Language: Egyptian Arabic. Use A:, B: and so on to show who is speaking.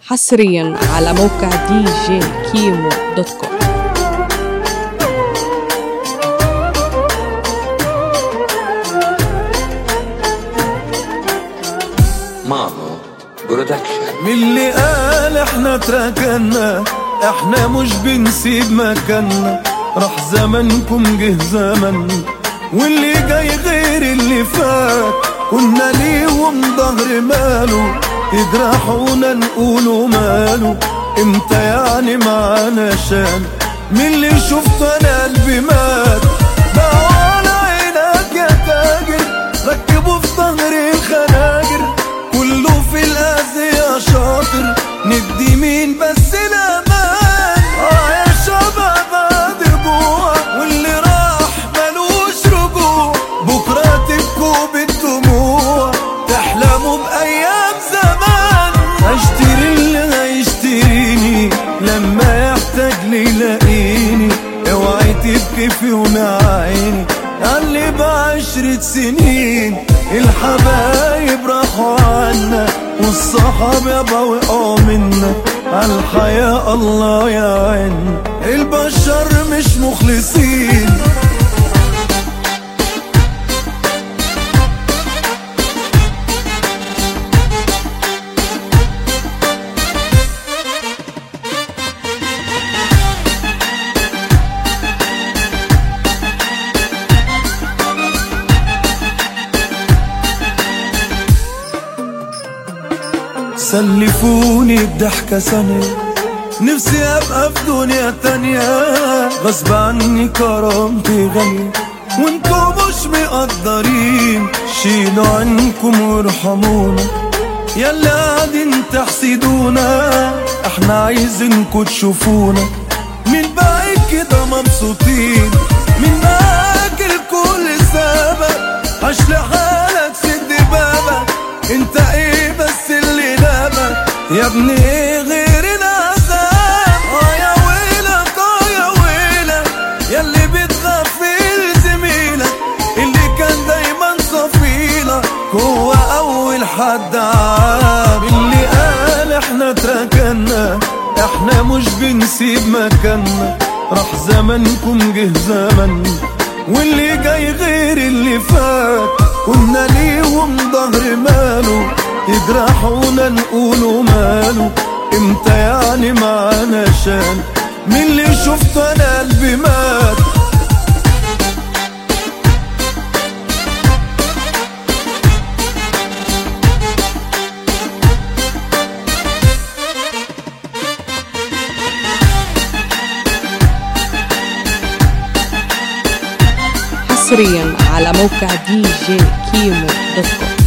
A: حصريا على موقع دي جي كيمو دوت كوم
B: مانو برودكشن
C: من اللي قال احنا تركنا احنا مش بنسيب مكاننا راح زمنكم جه زمن واللي جاي غير اللي فات كنا ليهم ظهر ماله يجرحونا نقولوا ماله امتى يعني معانا شان من اللي شفت انا قلبي مات بقى على عينك يا تاجر ركبوا في ظهري الخناجر كله في الأذية شاطر ندي مين بس الأمان اه يا شباب ادبوا واللي راح ملوش رجوع بكرة تبكوا بالدموع تحلموا بأيام زمان هشتري اللي هيشتريني لما يحتاج لي يلاقيني اوعي تبكي في يوم يا عيني اللي بعشرة سنين الحبايب راحوا عنا والصحاب يابا وقعوا منا عالحياة الله يعين البشر مش مخلصين سلفوني الضحكة ثانية نفسي ابقى في دنيا تانية غصب عني كرامتي غالية وانتوا مش مقدرين شيلوا عنكم وارحمونا يلا قاعدين تحسدونا احنا عايزينكوا تشوفونا من بقى كده مبسوطين من باكل كل سبب عش لحالك سد بابك انت ايه بس اللي نابك يا ابني ايه غير العذاب اه يا ويلك اه يا ويلك ياللي بتغفل زميلك اللي كان دايما صفيلك هو اول حد عاب اللي قال احنا تركنا احنا مش بنسيب مكاننا راح زمنكم جه زمن واللي جاي غير اللي فات كنا ليهم ظهر ماله يجرحونا نقولوا ماله امتى يعني معانا شان من اللي شفت انا قلبي مات
A: حصريا على موقع دي جي كيمو دوت كوم